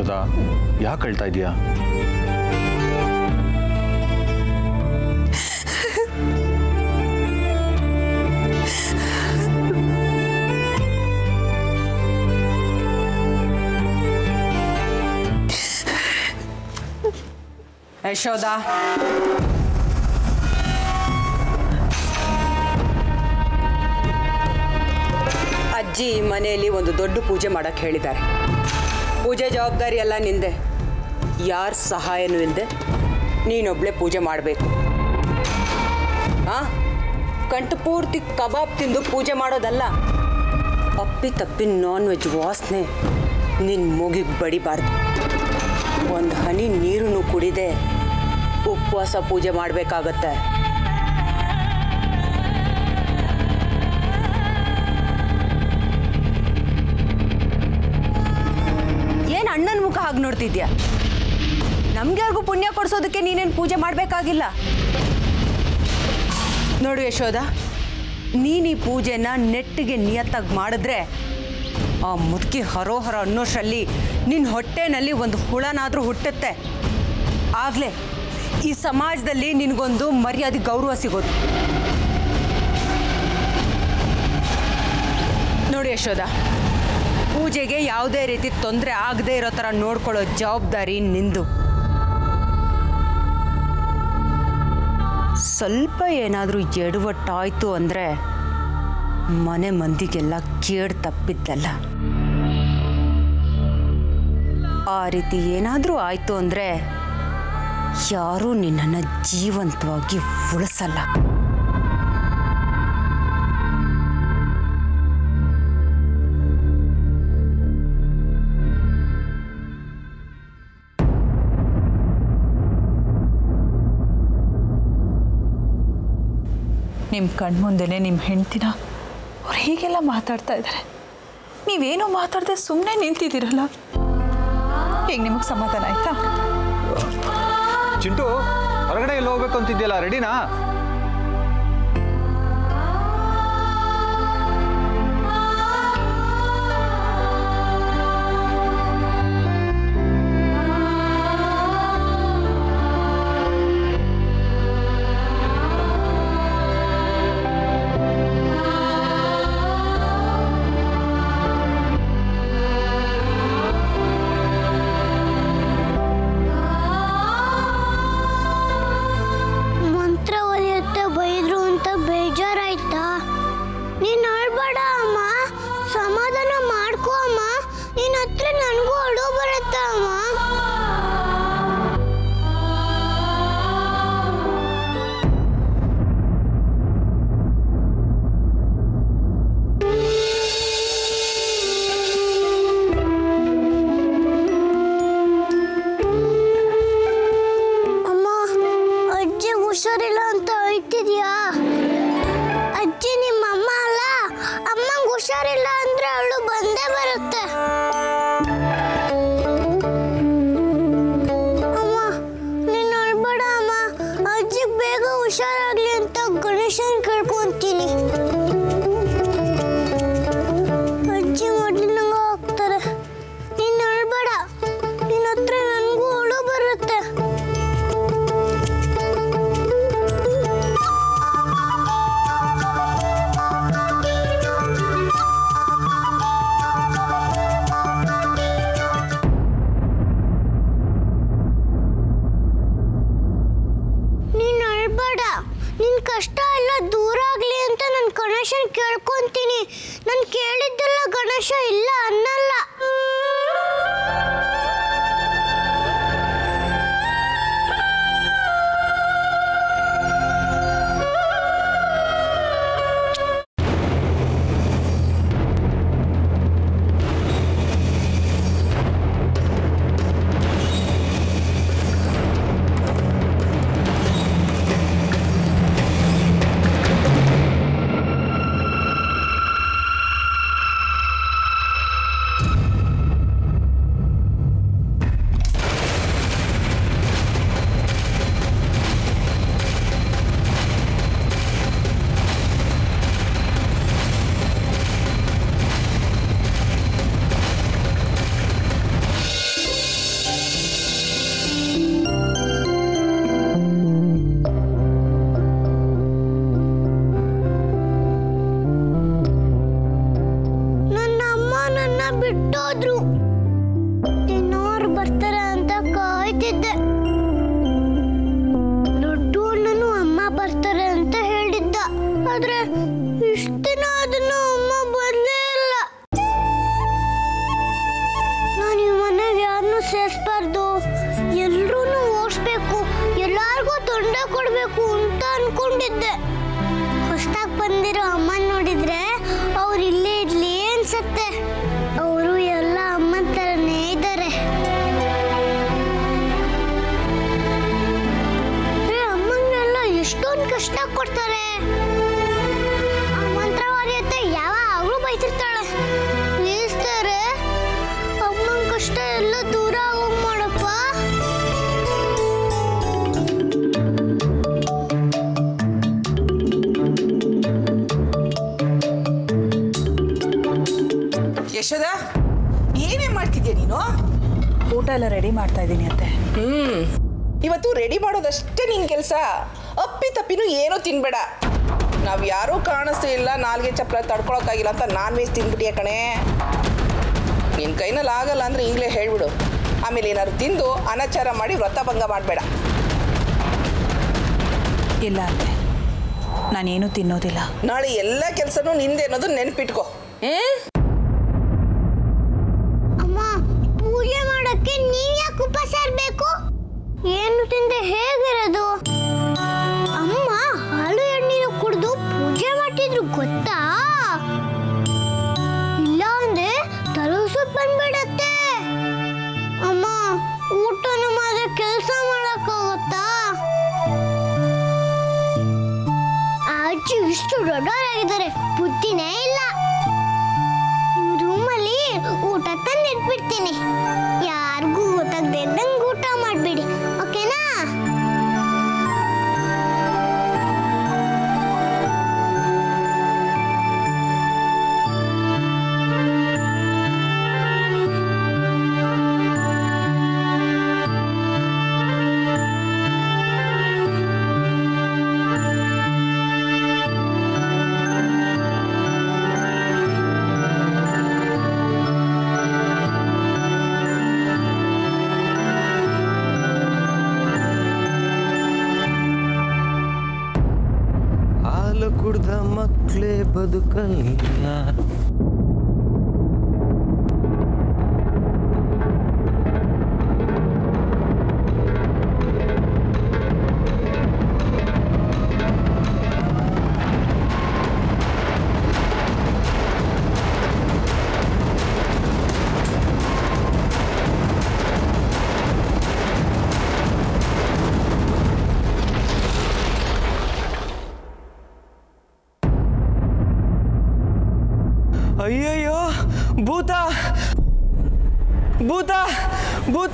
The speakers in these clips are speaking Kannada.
ಯಶೋದ ಯಾಕೆ ಹೇಳ್ತಾ ಇದೀಯಾ ಯಶೋದ ಅಜ್ಜಿ ಈ ಮನೆಯಲ್ಲಿ ಒಂದು ದೊಡ್ಡ ಪೂಜೆ ಮಾಡಕ್ಕೆ ಹೇಳಿದ್ದಾರೆ ಪೂಜೆ ಜವಾಬ್ದಾರಿ ಎಲ್ಲ ನಿಂದೆ ಯಾರ ಸಹಾಯನೂ ಇಲ್ಲದೆ ನೀನೊಬ್ಳೆ ಪೂಜೆ ಮಾಡಬೇಕು ಆ ಕಂಠ ಪೂರ್ತಿ ಕಬಾಬ್ ತಿಂದು ಪೂಜೆ ಮಾಡೋದಲ್ಲ ಅಪ್ಪಿ ತಪ್ಪಿ ನಾನ್ ವೆಜ್ ವಾಸನೆ ನಿನ್ನ ಮೂಗಿಗೆ ಬಡಿಬಾರ್ದು ಒಂದು ಹನಿ ನೀರನ್ನು ಕುಡಿದೆ ಉಪವಾಸ ಪೂಜೆ ಮಾಡಬೇಕಾಗತ್ತೆ ಏನು ಅಣ್ಣನ ಮುಖ ಹಾಗೆ ನೋಡ್ತಿದ್ಯಾ ನಮ್ಗೆ ಯಾರಿಗೂ ಪುಣ್ಯ ಕೊಡ್ಸೋದಕ್ಕೆ ನೀನೇನು ಪೂಜೆ ಮಾಡಬೇಕಾಗಿಲ್ಲ ನೋಡು ಯಶೋದ ನೀನು ಈ ಪೂಜೆನ ನೆಟ್ಟಿಗೆ ನಿಯತ್ತಾಗಿ ಮಾಡಿದ್ರೆ ಆ ಮುದುಕಿ ಹರೋಹರ ಅನ್ನೋಷ್ಟರಲ್ಲಿ ನಿನ್ನ ಹೊಟ್ಟೆನಲ್ಲಿ ಒಂದು ಹುಳನಾದರೂ ಹುಟ್ಟುತ್ತೆ ಆಗಲೇ ಈ ಸಮಾಜದಲ್ಲಿ ನಿನಗೊಂದು ಮರ್ಯಾದೆ ಗೌರವ ಸಿಗೋದು ನೋಡಿ ಯಶೋದ ಪೂಜೆಗೆ ಯಾವುದೇ ರೀತಿ ತೊಂದರೆ ಆಗದೆ ಇರೋ ಥರ ನೋಡ್ಕೊಳ್ಳೋ ಜವಾಬ್ದಾರಿ ನಿಂದು ಸ್ವಲ್ಪ ಏನಾದರೂ ಎಡವಟ್ಟಾಯ್ತು ಅಂದರೆ ಮನೆ ಮಂದಿಗೆಲ್ಲ ಕೇಡ್ ತಪ್ಪಿದ್ದಲ್ಲ ಆ ರೀತಿ ಏನಾದರೂ ಆಯಿತು ಅಂದರೆ ಯಾರೂ ನಿನ್ನನ್ನು ಜೀವಂತವಾಗಿ ಉಳಿಸಲ್ಲ ನಿಮ್ಮ ಕಣ್ಮುಂದೆನೇ ನಿಮ್ಮ ಹೆಂಡ್ತಿನ ಅವ್ರು ಹೀಗೆಲ್ಲ ಮಾತಾಡ್ತಾ ಇದ್ದಾರೆ ನೀವೇನು ಮಾತಾಡದೆ ಸುಮ್ಮನೆ ನಿಂತಿದ್ದೀರಲ್ಲ ಈಗ ನಿಮಗೆ ಸಮಾಧಾನ ಆಯ್ತಾ ಚಿಂಟು ಹೊರಗಡೆ ಎಲ್ಲಿ ಹೋಗ್ಬೇಕು ಅಂತಿದ್ಯಲ್ಲ ರೆಡಿನಾ ಮಂತ್ರ ಒಲಿಯುತ್ತೆ ಬೈದ್ರು ಅಂತ ಬೇಜಾರಾಯ್ತಾ ನೀನ್ ಅಳ್ಬೇಡ ಅಮ್ಮ ಸಮಾಧಾನ ಮಾಡ್ಕೋ ಅಮ್ಮ ನಿನ್ನ ಹತ್ರ ನನಗೂ ಅಳು ಬರುತ್ತ ಅಮ್ಮ ಅಮ್ಮ ಅಜ್ಜಿ ಹುಷಾರಿಲ್ಲ ಅಂತ ಅಳ್ತಿದ್ಯಾ ಅಜ್ಜಿ ನಿಮ್ಮ ಅಮ್ಮ ಅಲ್ಲ ಅಮ್ಮಂಗೆ ಹುಷಾರಿಲ್ಲ ಅಂದ್ರೆ ಅವಳು ಬಂದೇ ಬರುತ್ತೆ ಇದ್ದೆ ಹೊಸ್ದಾಗ್ ಬಂದಿರೋ ಅಮ್ಮನ್ ನೋಡಿದ್ರೆ ಅವ್ರು ಇಲ್ಲೇ ಇರ್ಲಿ ಅನ್ಸತ್ತೆ ಅವರು ಎಲ್ಲ ಅಮ್ಮನ ಥರನೇ ಇದ್ದಾರೆ ಅಮ್ಮಂಗೆಲ್ಲ ಎಷ್ಟೊಂದು ಕಷ್ಟ ಕೊಡ್ತಾರೆ ಆ ಮಂತ್ರವಾದಿಯತ್ತೆ ಯಾವಾಗಲೂ ಬೈತಿರ್ತಾಳೆ ನಿಲ್ಲಿಸ್ತಾರೆ ಅಮ್ಮನ ಕಷ್ಟ ಎಲ್ಲ ದೂರ ಆಗೋಗ್ ಮಾಡಪ್ಪ ಯಶೋದ ಏನೇ ಮಾಡ್ತಿದ್ಯಾ ನೀನು ಊಟ ಎಲ್ಲ ರೆಡಿ ಮಾಡ್ತಾ ಇದ್ದೀನಿ ಅತ್ತೆ ಹ್ಮ್ ಇವತ್ತು ರೆಡಿ ಮಾಡೋದಷ್ಟೇ ನಿನ್ ಕೆಲಸ ಅಪ್ಪಿ ತಪ್ಪಿನೂ ಏನೂ ತಿನ್ಬೇಡ ನಾವು ಯಾರೂ ಕಾಣಿಸ್ತಾ ಇಲ್ಲ ನಾಲ್ಗೆ ಚಪ್ಪಲ ತಡ್ಕೊಳಕ್ಕಾಗಿಲ್ಲ ಅಂತ ನಾನ್ ವೆಜ್ ತಿನ್ಬಿಟ್ಟಿಯ ಕಣೆ ನಿನ್ನ ಕೈನಲ್ಲಿ ಆಗಲ್ಲ ಅಂದ್ರೆ ಈಗಲೇ ಹೇಳ್ಬಿಡು ಆಮೇಲೆ ಏನಾದ್ರು ತಿಂದು ಅನಾಚಾರ ಮಾಡಿ ವ್ರತಭಂಗ ಮಾಡಬೇಡ ಇಲ್ಲ ಅತ್ತೆ ನಾನೇನು ತಿನ್ನೋದಿಲ್ಲ ನಾಳೆ ಎಲ್ಲ ಕೆಲಸನೂ ನಿಂದೆ ಅನ್ನೋದು ನೆನ್ಪಿಟ್ಕೋ ಹ್ಮ್ ಅಮ್ಮ ಪೂಜೆ ಮಾಡಕ್ಕೆ ನೀವ್ ಯಾಕೆ ಉಪವಾಸ ಇರ್ಬೇಕು ಏನು ತಿಂದೆ ಹೇಗಿರೋದು ಅಮ್ಮ ಹಾಲು ಎಣ್ಣೀರು ಕುಡಿದು ಪೂಜೆ ಮಾಡ್ತಿದ್ರು ಗೊತ್ತಾ ಇಲ್ಲ ಅಂದ್ರೆ ತಲುಸುತ್ ಬಂದ್ಬಿಡತ್ತೆ ಅಮ್ಮ ಊಟನ ಮಾತ್ರ ಕೆಲಸ ಮಾಡಕ್ಕಾಗುತ್ತಾ ಆ ಅಜ್ಜಿ ಇಷ್ಟು ದೊಡ್ಡವರಾಗಿದ್ದಾರೆ ಬುದ್ಧಿನೇ ಇಲ್ಲ ನಿಮ್ ರೂಮಲ್ಲಿ ಊಟ ತಂದಿಟ್ಬಿಡ್ತೀನಿ ಯಾರಿಗೂ ಗೊತ್ತಾಗದೆ ಇದ್ದಂಗೆ ಊಟ ಮಾಡ್ಬಿಡಿ ಓಕೆನಾ ಹಾಲು ಕುಡ್ದ ಮಕ್ಕಳೇ ಬದುಕಲ್ಲ ಅಯ್ಯಯ್ಯೋ ಭೂತ ಭೂತ ಭೂತ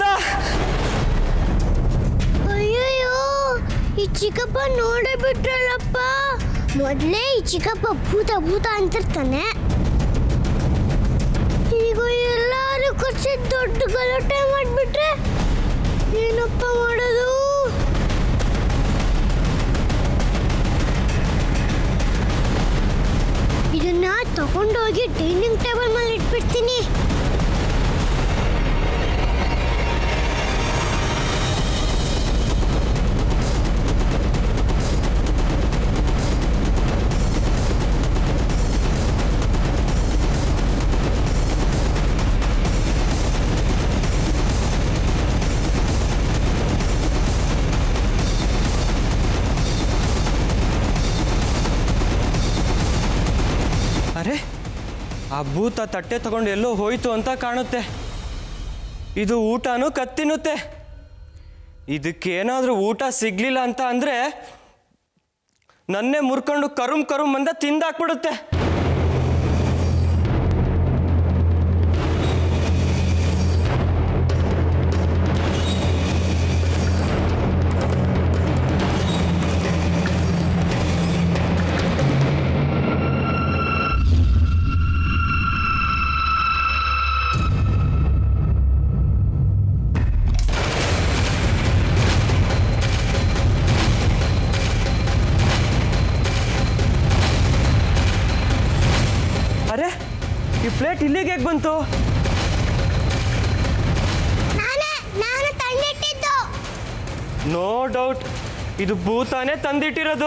ಅಯ್ಯಯ್ಯೋ ಈ ಚಿಕ್ಕಪ್ಪ ನೋಡೇ ಬಿಟ್ರಲ್ಲಪ್ಪ ಮೊದಲೇ ಈ ಚಿಕ್ಕಪ್ಪ ಭೂತ ಭೂತ ಅಂತಿರ್ತಾನೆ ಈಗ ಎಲ್ಲಾರು ಖರ್ಚಿ ದೊಡ್ಡ ಗಲಾಟೆ ಮಾಡಿಬಿಟ್ರೆ ಏನಪ್ಪ ಮಾಡೋದು ಇದನ್ನ ತಗೊಂಡೋಗಿ ಡೈನಿಂಗ್ ಟೇಬಲ್ ಮೇಲೆ ಇಟ್ಬಿಡ್ತೀನಿ ಅರೆ ಆ ಭೂತ ತಟ್ಟೆ ತಗೊಂಡು ಎಲ್ಲೋ ಹೋಯ್ತು ಅಂತ ಕಾಣುತ್ತೆ ಇದು ಊಟನೂ ಕತ್ತಿನುತ್ತೆ ಇದಕ್ಕೇನಾದ್ರೂ ಊಟ ಸಿಗ್ಲಿಲ್ಲ ಅಂತ ಅಂದ್ರೆ ನನ್ನೇ ಮುರ್ಕೊಂಡು ಕರುಮ್ ಕರುಮ್ ಅಂದ ತಿಂದಾಕ್ಬಿಡುತ್ತೆ ಅರೆ ಈ ಪ್ಲೇಟ್ ಇಲ್ಲಿಗೆ ಹೇಗೆ ಬಂತು ನಾನೇ ನಾನು ತಂದಿಟ್ಟಿದ್ದು ನೋ ಡೌಟ್ ಇದು ಭೂತಾನೇ ತಂದಿಟ್ಟಿರೋದು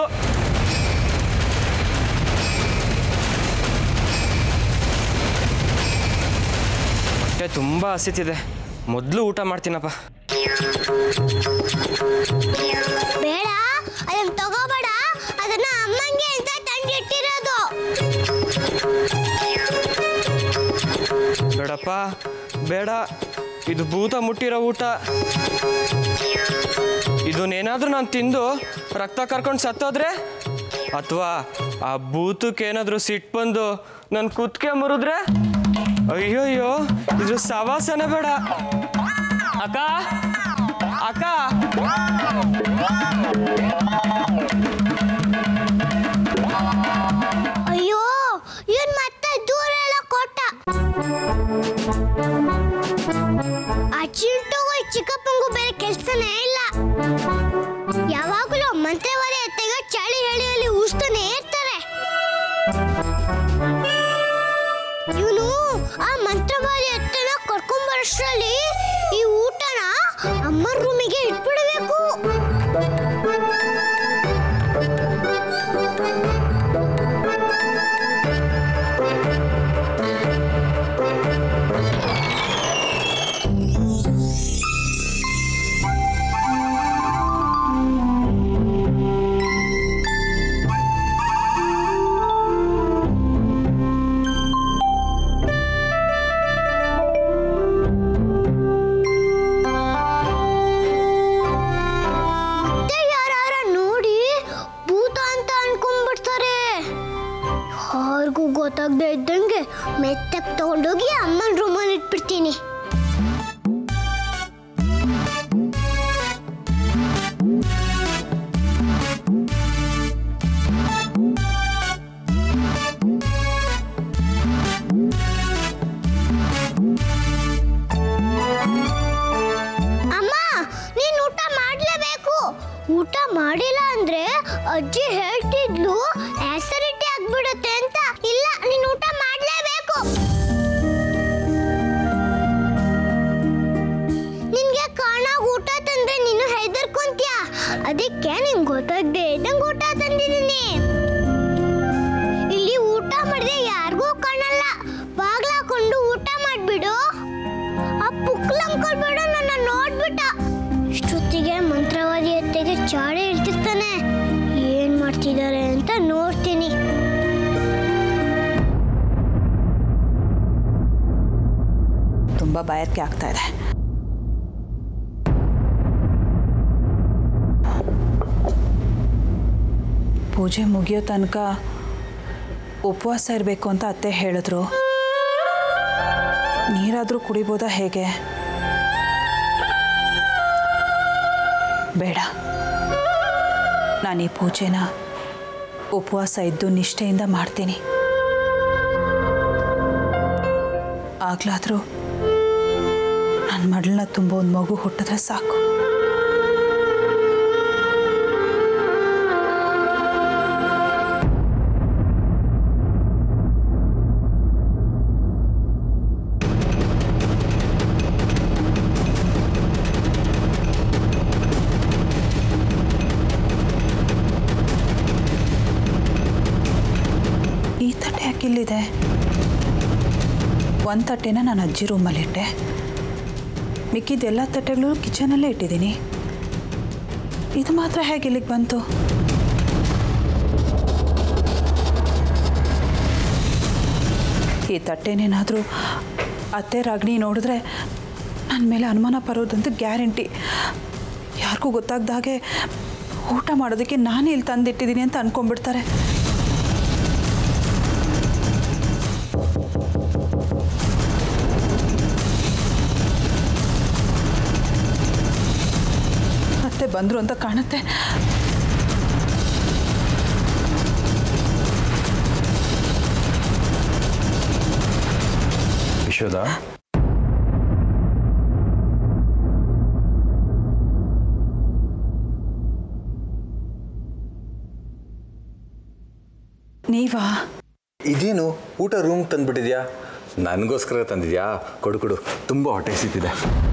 ಹೊಟ್ಟೆ ತುಂಬ ಹಸಿತಿದೆ ಮೊದಲು ಊಟ ಮಾಡ್ತೀನಪ್ಪ ಬೇಡ ಅದನ್ನ ತಗೋಬೇಡ ಅದನ್ನ ಬೇಡಪ್ಪ ಬೇಡ ಇದು ಭೂತ ಮುಟ್ಟಿರೋ ಊಟ ಇದನ್ನೇನಾದ್ರೂ ನಾನು ತಿಂದು ರಕ್ತ ಕರ್ಕೊಂಡು ಸತ್ತೋದ್ರೆ ಅಥವಾ ಆ ಭೂತಕ್ಕೆ ಏನಾದರೂ ಸಿಟ್ಟು ಬಂದು ನನ್ನ ಕುತ್ತಿಗೆ ಮುರಿದ್ರೆ ಅಯ್ಯೋಯ್ಯೋ ಇದ್ರ ಸವಾಸನೆ ಬೇಡ ಅಕ್ಕ ಅಕ್ಕ ಅಯ್ಯೋ ಇವನ್ ಮತ್ತೆ ದೂರ ಎಲ್ಲ ಕೊಟ್ಟ ಆ ಚಿಂಟುಗೂ ಈ ಚಿಕ್ಕಪ್ಪಂಗೂ ಬೇರೆ ಕೆಲ್ಸನೇ ಇಲ್ಲ ಯಾವಾಗಲೂ ಮಂತ್ರವಾದ ಎತ್ತೆಗೆ ಚಳಿ ಹೇಳಿಯಲ್ಲಿ ಉಸ್ತಾನೆ ಇರ್ತಾರೆ ಇವನು ಆ ಮಂತ್ರವಾದ ಎತ್ತನ ಕರ್ಕೊಂಬರಷ್ಟರಲ್ಲಿ ಈ ಊಟನ ಅಮ್ಮ ರೂಮಿಗೆ ಇಟ್ಬಿಡಬೇಕು ಮತ್ತೆ ಯಾರಾರ ನೋಡಿ ಭೂತ ಅಂತ ಅನ್ಕೊಂಡ್ಬಿಡ್ತಾರೆ ಯಾರಿಗೂ ಗೊತ್ತಾಗದೆ ಇದ್ದಂಗೆ ಮೆತ್ತಕ್ಕೆ ತಗೊಂಡೋಗಿ ಅಮ್ಮನ ರೂಮಲ್ಲಿ ಇಟ್ಬಿಡ್ತೀನಿ ಅಮ್ಮ ನೀನ್ ಊಟ ಮಾಡ್ಲೇಬೇಕು ಊಟ ಮಾಡಿಲ್ಲ ಅಂದ್ರೆ ಅಜ್ಜಿ ಹೇಳ್ತಿದ್ಲು ಆಸಿಡಿಟಿ ಆಗ್ಬಿಡುತ್ತೆ ಅಂತ ಇಲ್ಲ ನೀನ್ ಊಟ ಮಾಡ್ಲೇಬೇಕು ನಿನ್ಗೆ ಕಾಣಾಗ ಊಟ ತಂದ್ರೆ ನೀನು ಹೆದರ್ಕೊಂತ್ಯ ಅದಕ್ಕೆ ನಿಂಗೆ ಗೊತ್ತಾಗ್ದೆ ಇದ್ದಂಗೆ ಊಟ ತಂದಿದ್ದೀನಿ ಇಲ್ಲಿ ಊಟ ಮಾಡಿದ್ರೆ ಯಾರಿಗೂ ಕಾಣಲ್ಲ ಬಾಗ್ಲಾಕೊಂಡು ಊಟ ಮಾಡ್ಬಿಡು ಆ ಪುಕ್ಲ ಅಂಕಲ್ ಬೇಡ ನನ್ನ ನೋಡ್ಬಿಟ್ಟ ಇಷ್ಟೊತ್ತಿಗೆ ಮಂತ್ರವಾದಿ ಅತ್ತೆಗೆ ಚಾಡೆ ಇರ್ತಿರ್ತಾನೆ ಏನ್ ಮಾಡ್ತಿದ್ದಾರೆ ಅಂತ ನೋಡ್ತೀನಿ ತುಂಬ ಬಾಯಾರಿಕೆ ಆಗ್ತಾ ಇದೆ ಪೂಜೆ ಮುಗಿಯೋ ತನಕ ಉಪವಾಸ ಇರಬೇಕು ಅಂತ ಅತ್ತೆ ಹೇಳಿದ್ರು ನೀರಾದರೂ ಕುಡಿಬೋದಾ ಹೇಗೆ ಬೇಡ ನಾನು ಈ ಪೂಜೆನ ಉಪವಾಸ ಇದ್ದು ನಿಷ್ಠೆಯಿಂದ ಮಾಡ್ತೀನಿ ಆಗ್ಲಾದರೂ ನನ್ನ ಮಗಳನ್ನ ತುಂಬ ಒಂದು ಮಗು ಹುಟ್ಟಿದ್ರೆ ಸಾಕು ಈ ತಟ್ಟೆ ಯಾಕಿಲ್ಲಿದೆ ಒಂದು ತಟ್ಟೆನ ನಾನು ಅಜ್ಜಿ ರೂಮಲ್ಲಿಟ್ಟೆ ಮಿಕ್ಕಿದ್ದೆಲ್ಲ ತಟ್ಟೆಗಳು ಕಿಚನಲ್ಲೇ ಇಟ್ಟಿದ್ದೀನಿ ಇದು ಮಾತ್ರ ಹೇಗೆ ಇಲ್ಲಿಗೆ ಬಂತು ಈ ತಟ್ಟೆನೇನಾದರೂ ಅತ್ತೆ ರಾಗಿಣಿ ನೋಡಿದ್ರೆ ನನ್ನ ಮೇಲೆ ಅನುಮಾನ ಬರೋದಂತೂ ಗ್ಯಾರಂಟಿ ಯಾರಿಗೂ ಗೊತ್ತಾಗ್ದ ಹಾಗೆ ಊಟ ಮಾಡೋದಕ್ಕೆ ನಾನೇ ಇಲ್ಲಿ ತಂದಿಟ್ಟಿದ್ದೀನಿ ಅಂತ ಅನ್ಕೊಂಡ್ಬಿಡ್ತಾರೆ ಅತ್ತೆ ಬಂದರು ಅಂತ ಕಾಣುತ್ತೆ ಯಶೋದ ನೀವಾ ಇದೇನು ಊಟ ರೂಮ್ ತಂದ್ಬಿಟ್ಟಿದ್ಯಾ ನನಗೋಸ್ಕರ ತಂದಿದ್ಯಾ ಕೊಡು ಕೊಡು ತುಂಬ ಹೊಟ್ಟೆ ಸಿಗ್ತಿದೆ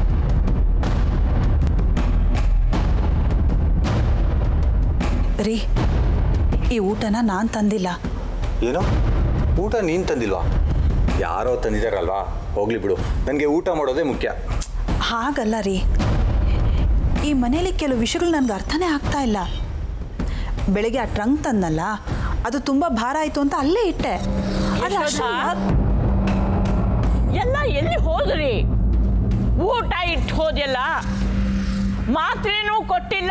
ರೀ ಈ ಊಟನ ನಾನು ತಂದಿಲ್ಲ ಏನೋ ಊಟ ನೀನು ತಂದಿಲ್ವಾ ಯಾರೋ ತಂದಿದ್ದಾರಲ್ವಾ ಹೋಗ್ಲಿ ಬಿಡು ನನಗೆ ಊಟ ಮಾಡೋದೇ ಮುಖ್ಯ ಹಾಗಲ್ಲ ರೀ ಈ ಮನೇಲಿ ಕೆಲವು ವಿಷಯಗಳು ನನಗೆ ಅರ್ಥನೇ ಆಗ್ತಾ ಇಲ್ಲ ಬೆಳಗ್ಗೆ ಆ ಟ್ರಂಕ್ ತಂದಲ್ಲ ಅದು ತುಂಬ ಭಾರ ಆಯಿತು ಅಂತ ಅಲ್ಲೇ ಇಟ್ಟೆ ಆದ್ರೆ ಅಷ್ಟ್ರಲ್ಲಿ ಯಾಕ್- ಎಲ್ಲ ಎಲ್ಲಿ ಹೋದ್ರಿ ಊಟ ಇಟ್ಟು ಹೋದ್ಯಲ್ಲ ಮಾತ್ರೇನೂ ಕೊಟ್ಟಿಲ್ಲ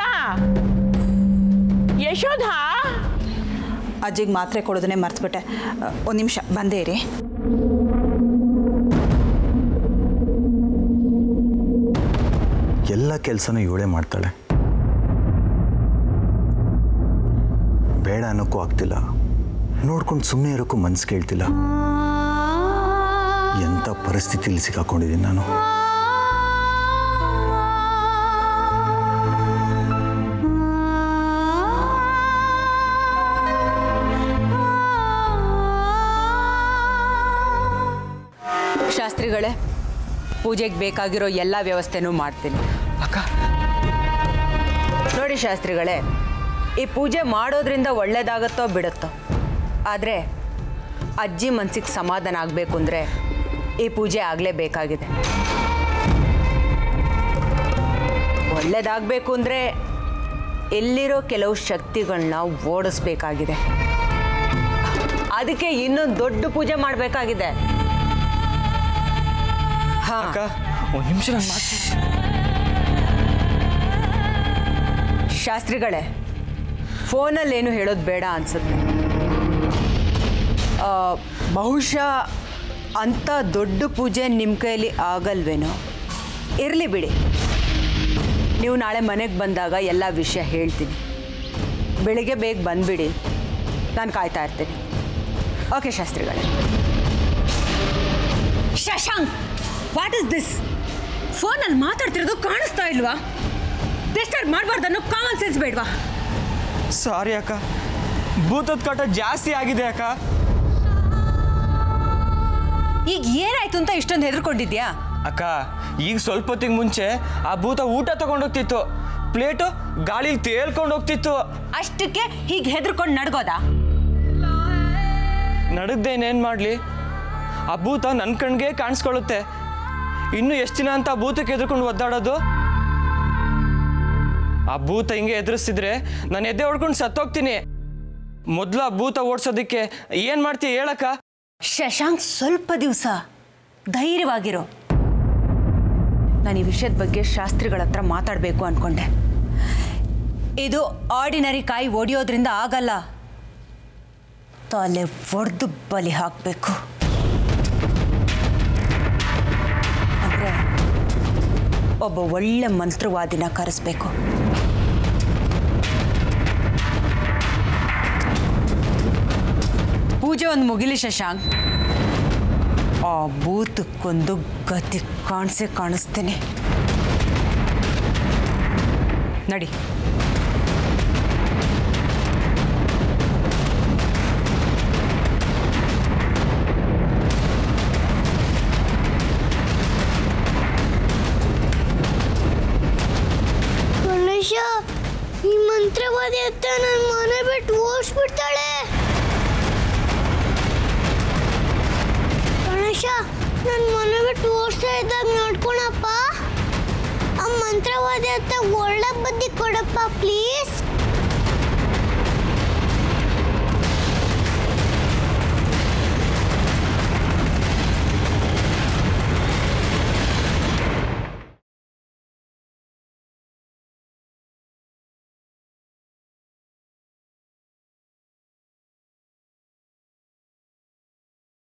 ಯಶೋಧ ಅಜ್ಜಿಗೆ ಮಾತ್ರೆ ಕೊಡೋದನ್ನೇ ಮರ್ತ್ಬಿಟ್ಟೆ ಒಂದು ನಿಮಿಷ ಬಂದೇ ಇರಿ ಎಲ್ಲ ಕೆಲಸನೂ ಇವಳೇ ಮಾಡ್ತಾಳೆ ಬೇಡ ಅನ್ನೋಕ್ಕೂ ಆಗ್ತಿಲ್ಲ ನೋಡ್ಕೊಂಡು ಸುಮ್ಮನೆ ಇರೋಕ್ಕೂ ಮನ್ಸು ಕೇಳ್ತಿಲ್ಲ ಎಂಥ ಪರಿಸ್ಥಿತಿಲಿ ಸಿಕ್ಕಾಕೊಂಡಿದ್ದೀನಿ ನಾನು ಶಾಸ್ತ್ರಿಗಳೇ ಪೂಜೆಗೆ ಬೇಕಾಗಿರೋ ಎಲ್ಲ ವ್ಯವಸ್ಥೆನೂ ಮಾಡ್ತೀನಿ ಅಕ್ಕ ನೋಡಿ ಶಾಸ್ತ್ರಿಗಳೇ ಈ ಪೂಜೆ ಮಾಡೋದ್ರಿಂದ ಒಳ್ಳೇದಾಗತ್ತೋ ಬಿಡುತ್ತೋ ಆದರೆ ಅಜ್ಜಿ ಮನ್ಸಿಗೆ ಸಮಾಧಾನ ಆಗಬೇಕು ಅಂದರೆ ಈ ಪೂಜೆ ಆಗಲೇಬೇಕಾಗಿದೆ ಒಳ್ಳೇದಾಗಬೇಕು ಅಂದರೆ ಎಲ್ಲಿರೋ ಕೆಲವು ಶಕ್ತಿಗಳನ್ನ ಓಡಿಸ್ಬೇಕಾಗಿದೆ ಅದಕ್ಕೆ ಇನ್ನೊಂದು ದೊಡ್ಡ ಪೂಜೆ ಮಾಡಬೇಕಾಗಿದೆ ಹಾಂ ಅಕ್ಕ ಒಂದು ನಿಮಿಷ ನಾನು ಮಾತು ಶಾಸ್ತ್ರಿಗಳೇ ಫೋನಲ್ಲಿ ಏನು ಹೇಳೋದು ಬೇಡ ಅನ್ಸುತ್ತೆ ಆ, ಬಹುಶಃ ಅಂಥ ದೊಡ್ಡ ಪೂಜೆ ನಿಮ್ಮ ಕೈಯಲ್ಲಿ ಆಗಲ್ವೇನೋ ಇರಲಿ ಬಿಡಿ ನೀವು ನಾಳೆ ಮನೆಗೆ ಬಂದಾಗ ಎಲ್ಲ ವಿಷಯ ಹೇಳ್ತೀನಿ ಬೆಳಿಗ್ಗೆ ಬೇಗ ಬಂದುಬಿಡಿ ನಾನು ಕಾಯ್ತಾ ಇರ್ತೀನಿ ಓಕೆ ಶಾಸ್ತ್ರಿಗಳೇ ಶಶಾಂಕ್ ವಾಟ್ ಇಸ್ ದಿಸ್ ಫೋನಲ್ಲಿ ಮಾತಾಡ್ತಿರೋದು ಕಾಣಿಸ್ತಾ ಇಲ್ವಾ ಡಿಸ್ಟರ್ಬ್ ಮಾಡಬಾರ್ದು ಅನ್ನೋ ಕಾಮನ್ ಸೆನ್ಸ್ ಬೇಡವಾ ಸಾರಿ ಅಕ್ಕ ಭೂತದ ಕಾಟ ಜಾಸ್ತಿ ಆಗಿದೆ ಅಕ್ಕ ಈಗ ಏನಾಯ್ತು ಅಂತ ಇಷ್ಟೊಂದು ಹೆದರ್ಕೊಂಡಿದ್ಯಾ ಅಕ್ಕ ಈಗ ಸ್ವಲ್ಪ ಹೊತ್ತಿಗೆ ಮುಂಚೆ ಆ ಭೂತ ಊಟ ತಗೊಂಡೋಗ್ತಿತ್ತು ಪ್ಲೇಟು ಗಾಳಿಲಿ ತೇಲ್ಕೊಂಡು ಹೋಗ್ತಿತ್ತು ಅಷ್ಟಕ್ಕೆ ಹೀಗೆ ಹೆದರ್ಕೊಂಡು ನಡ್ಗೋದಾ ನಡಗ್ದೇನೇನು ಮಾಡಲಿ ಆ ಭೂತ ನನ್ನ ಕಣ್ಗೆ ಕಾಣಿಸ್ಕೊಳ್ಳುತ್ತೆ ಇನ್ನು ಎಷ್ಟು ದಿನ ಅಂತ ಆ ಭೂತಕ್ಕೆ ಎದ್ರುಕೊಂಡು ಒದ್ದಾಡೋದು ಆ ಭೂತ ಹಿಂಗೆ ಎದುರಿಸ್ತಿದ್ರೆ ನಾನು ಎದೆ ಹೊಡ್ಕೊಂಡು ಸತ್ತೋಗ್ತೀನಿ ಮೊದಲು ಆ ಭೂತ ಓಡಿಸೋದಕ್ಕೆ ಏನು ಮಾಡ್ತೀಯ ಹೇಳಕ್ಕ ಶಶಾಂಕ್ ಸ್ವಲ್ಪ ದಿವಸ ಧೈರ್ಯವಾಗಿರೋ ನಾನು ಈ ವಿಷಯದ ಬಗ್ಗೆ ಶಾಸ್ತ್ರಿಗಳ ಹತ್ರ ಮಾತಾಡಬೇಕು ಅನ್ಕೊಂಡೆ ಇದು ಆರ್ಡಿನರಿ ಕಾಯಿ ಒಡೆಯೋದ್ರಿಂದ ಆಗಲ್ಲ ತಲೆ ಒಡೆದು ಬಲಿ ಹಾಕಬೇಕು ಅಂದರೆ ಒಬ್ಬ ಒಳ್ಳೆ ಮಂತ್ರವಾದಿನ ಕರೆಸ್ಬೇಕು ಪೂಜೆ ಒಂದು ಮುಗಿಲಿ ಶಶಾಂಕ್ ಆ ಭೂತಕ್ಕೊಂದು ಗತಿ ಕಾಣಿಸೇ ಕಾಣಿಸ್ತೇನೆ ನಡಿ ಗಣೇಶ ಈ ಮಂತ್ರವಾದಿ ಅತ್ತ ನನ್ನ ಮನೆ ಬಿಟ್ಟು ಓಡಿಸ್ಬಿಡ್ತಾಳೆ ಗಣೇಶ ನನ್ನ ಮನೆ ಬಿಟ್ಟು ಓಡಿಸ್ತಾ ಇದ್ದಾಗ ನೋಡ್ಕೊಳಪ್ಪ ಆ ಮಂತ್ರವಾದಿ ಅತ್ತ ಒಳ್ಳೆ ಬುದ್ಧಿ ಕೊಡಪ್ಪ ಪ್ಲೀಸ್